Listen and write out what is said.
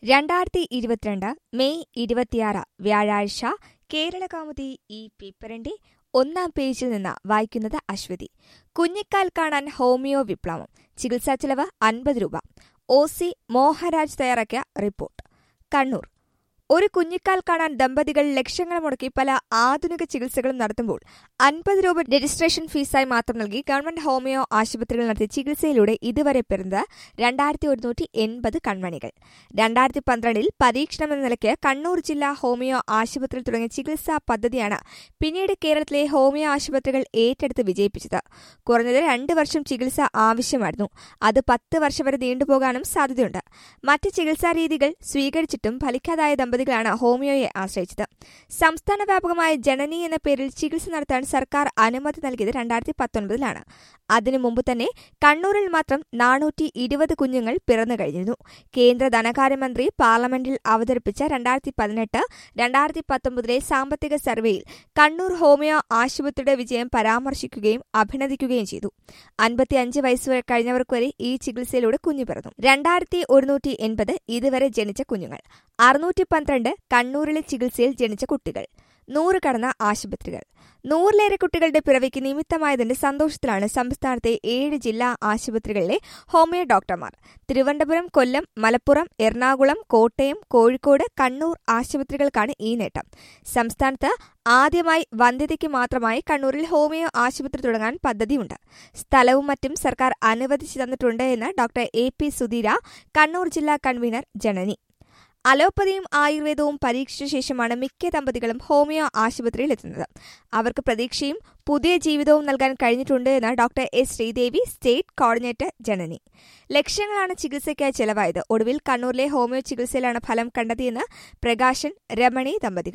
രണ്ടായിരത്തി ഇരുപത്തിരണ്ട് മെയ് ഇരുപത്തിയാറ് വ്യാഴാഴ്ച കേരള കൗമുദി ഈ പേപ്പറിന്റെ ഒന്നാം പേജിൽ നിന്ന് വായിക്കുന്നത് അശ്വതി കുഞ്ഞിക്കാൽ കാണാൻ ഹോമിയോ വിപ്ലവം ചികിത്സാ ചെലവ് അൻപത് രൂപ ഒ സി മോഹൻരാജ് തയ്യാറാക്കിയ റിപ്പോർട്ട് കണ്ണൂർ ഒരു കുഞ്ഞിക്കാൽ കാണാൻ ദമ്പതികൾ ലക്ഷങ്ങൾ മുടക്കി പല ആധുനിക ചികിത്സകളും നടത്തുമ്പോൾ അൻപത് രൂപ രജിസ്ട്രേഷൻ ഫീസായി മാത്രം നൽകി ഗവൺമെന്റ് ഹോമിയോ ആശുപത്രികൾ നടത്തിയ ചികിത്സയിലൂടെ ഇതുവരെ പിറന്നത് രണ്ടായിരത്തി ഒരുന്നൂറ്റി എൺപത് കൺമണികൾ രണ്ടായിരത്തി പന്ത്രണ്ടിൽ പരീക്ഷണമെന്ന നിലയ്ക്ക് കണ്ണൂർ ജില്ലാ ഹോമിയോ ആശുപത്രിയിൽ തുടങ്ങിയ ചികിത്സാ പദ്ധതിയാണ് പിന്നീട് കേരളത്തിലെ ഹോമിയോ ആശുപത്രികൾ ഏറ്റെടുത്ത് വിജയിപ്പിച്ചത് കുറഞ്ഞത് രണ്ട് വർഷം ചികിത്സ ആവശ്യമായിരുന്നു അത് പത്ത് വർഷം വരെ നീണ്ടുപോകാനും സാധ്യതയുണ്ട് മറ്റ് ചികിത്സാ രീതികൾ സ്വീകരിച്ചിട്ടും ഫലിക്കാതായ ദമ്പതികളാണ് ഹോമിയോയെ ആശ്രയിച്ചത് സംസ്ഥാന വ്യാപകമായ ജനനി എന്ന പേരിൽ ചികിത്സ നടത്താൻ സർക്കാർ അനുമതി നൽകിയത് രണ്ടായിരത്തി പത്തൊൻപതിലാണ് അതിനു മുമ്പ് തന്നെ കണ്ണൂരിൽ മാത്രം നാനൂറ്റി ഇരുപത് കുഞ്ഞുങ്ങൾ പിറന്നു കഴിഞ്ഞിരുന്നു കേന്ദ്ര ധനകാര്യമന്ത്രി പാർലമെന്റിൽ അവതരിപ്പിച്ച രണ്ടായിരത്തി പതിനെട്ട് രണ്ടായിരത്തി പത്തൊമ്പതിലെ സാമ്പത്തിക സർവേയിൽ കണ്ണൂർ ഹോമിയോ ആശുപത്രിയുടെ വിജയം പരാമർശിക്കുകയും അഭിനന്ദിക്കുകയും ചെയ്തു അൻപത്തിയഞ്ച് വയസ്സ് കഴിഞ്ഞവർക്ക് വരെ ഈ ചികിത്സയിലൂടെ കുഞ്ഞു പിറന്നു രണ്ടായിരത്തി ഒരുന്നൂറ്റി എൺപത് ഇതുവരെ ജനിച്ച കുഞ്ഞുങ്ങൾ അറുന്നൂറ്റി പന്ത്രണ്ട് കണ്ണൂരിലെ ചികിത്സയിൽ ജനിച്ച കുട്ടികൾ നൂറ് കടന്ന ആശുപത്രികൾ നൂറിലേറെ കുട്ടികളുടെ പിറവിക്ക് നിമിത്തമായതിന്റെ സന്തോഷത്തിലാണ് സംസ്ഥാനത്തെ ഏഴ് ജില്ലാ ആശുപത്രികളിലെ ഹോമിയോ ഡോക്ടർമാർ തിരുവനന്തപുരം കൊല്ലം മലപ്പുറം എറണാകുളം കോട്ടയം കോഴിക്കോട് കണ്ണൂർ ആശുപത്രികൾക്കാണ് ഈ നേട്ടം സംസ്ഥാനത്ത് ആദ്യമായി വന്ധ്യതയ്ക്ക് മാത്രമായി കണ്ണൂരിൽ ഹോമിയോ ആശുപത്രി തുടങ്ങാൻ പദ്ധതിയുണ്ട് സ്ഥലവും മറ്റും സർക്കാർ അനുവദിച്ചു തന്നിട്ടുണ്ട് എന്ന് doctor A P Sudheera Kannur ജില്ലാ കൺവീനർ ജനനി അലോപ്പതിയും ആയുർവേദവും പരീക്ഷിച്ച ശേഷമാണ് മിക്ക ദമ്പതികളും ഹോമിയോ ആശുപത്രിയിൽ എത്തുന്നത് അവർക്ക് പ്രതീക്ഷയും പുതിയ ജീവിതവും നൽകാൻ കഴിഞ്ഞിട്ടുണ്ട് എന്ന് doctor S Sreedevi state coordinator Janani ലക്ഷങ്ങളാണ് ചികിത്സയ്ക്കായി ചെലവായത് ഒടുവിൽ കണ്ണൂരിലെ ഹോമിയോ ചികിത്സയിലാണ് ഫലം കണ്ടെത്തിയെന്ന് പ്രകാശൻ രമണി ദമ്പതികൾ